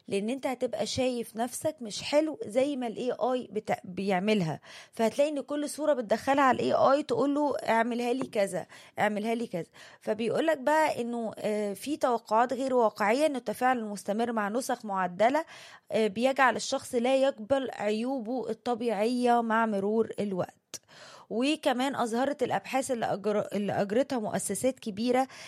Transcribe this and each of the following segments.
لان انت هتبقى شايف نفسك مش حلو زي ما الاي اي بتا... بيعملها فهتلاقي ان كل صوره بتدخلها على الاي اي تقول له اعملها لي كذا اعملها لي كذا فبيقول لك بقى انه آه، في توقعات غير واقعيه ان التفاعل المستمر مع نسخ معدله آه، بيجعل الشخص لا يقبل عيوبه الطبيعيه مع مرور الوقت وكمان أظهرت الأبحاث اللي, أجر... اللي أجرتها مؤسسات كبيرة آم،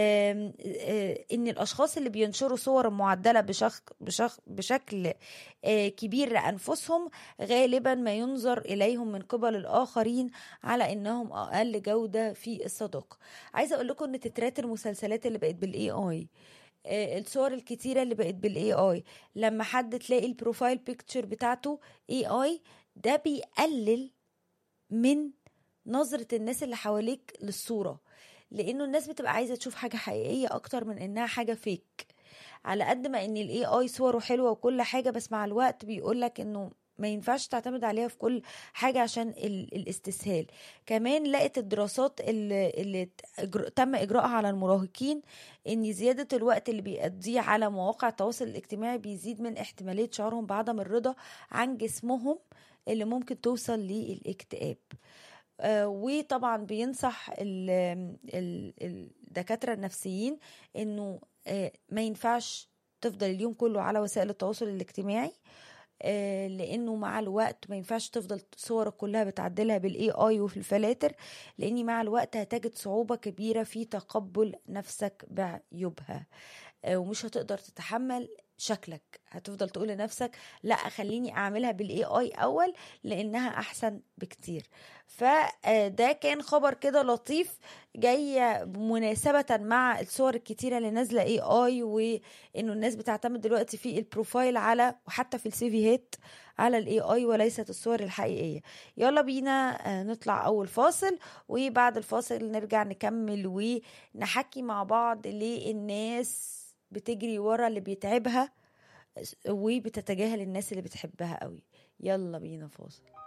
آه، إن الأشخاص اللي بينشروا صور معدلة بشخ... بشخ... بشكل آه، كبير لأنفسهم غالبا ما ينظر إليهم من قبل الآخرين على إنهم أقل جودة في الصداقة عايزة أقول لكم إن تترات المسلسلات اللي بقت بالاي اي آه، الصور الكتيرة اللي بقت بالاي اي لما حد تلاقي البروفايل بيكتشر بتاعته اي اي ده بيقلل من نظرة الناس اللي حواليك للصورة لانه الناس بتبقى عايزة تشوف حاجة حقيقية اكتر من انها حاجة فيك على قد ما ان الاي اي صوره حلوة وكل حاجة بس مع الوقت بيقولك انه ما ينفعش تعتمد عليها في كل حاجة عشان ال- الاستسهال كمان لقت الدراسات اللي, اللي تجر- تم إجراءها على المراهقين إن زيادة الوقت اللي بيقضيه على مواقع التواصل الاجتماعي بيزيد من احتمالية شعورهم بعدم الرضا عن جسمهم اللي ممكن توصل للاكتئاب آه، وطبعا بينصح ال- ال- الدكاترة النفسيين انه آه، ما ينفعش تفضل اليوم كله على وسائل التواصل الاجتماعي آه، لانه مع الوقت ما ينفعش تفضل صورك كلها بتعدلها بالاي اي وفي الفلاتر لاني مع الوقت هتجد صعوبة كبيرة في تقبل نفسك بعيوبها آه، ومش هتقدر تتحمل شكلك هتفضل تقول لنفسك لا خليني اعملها بالاي اي اول لانها احسن بكتير فده كان خبر كده لطيف جاي مناسبة مع الصور الكتيرة اللي نازلة اي اي وانه الناس بتعتمد دلوقتي في البروفايل على وحتى في السيفيهات على الاي اي وليست الصور الحقيقية يلا بينا آه، نطلع اول فاصل وبعد الفاصل نرجع نكمل ونحكي مع بعض ليه الناس بتجري ورا اللي بيتعبها وبتتجاهل الناس اللي بتحبها قوي يلا بينا فاصل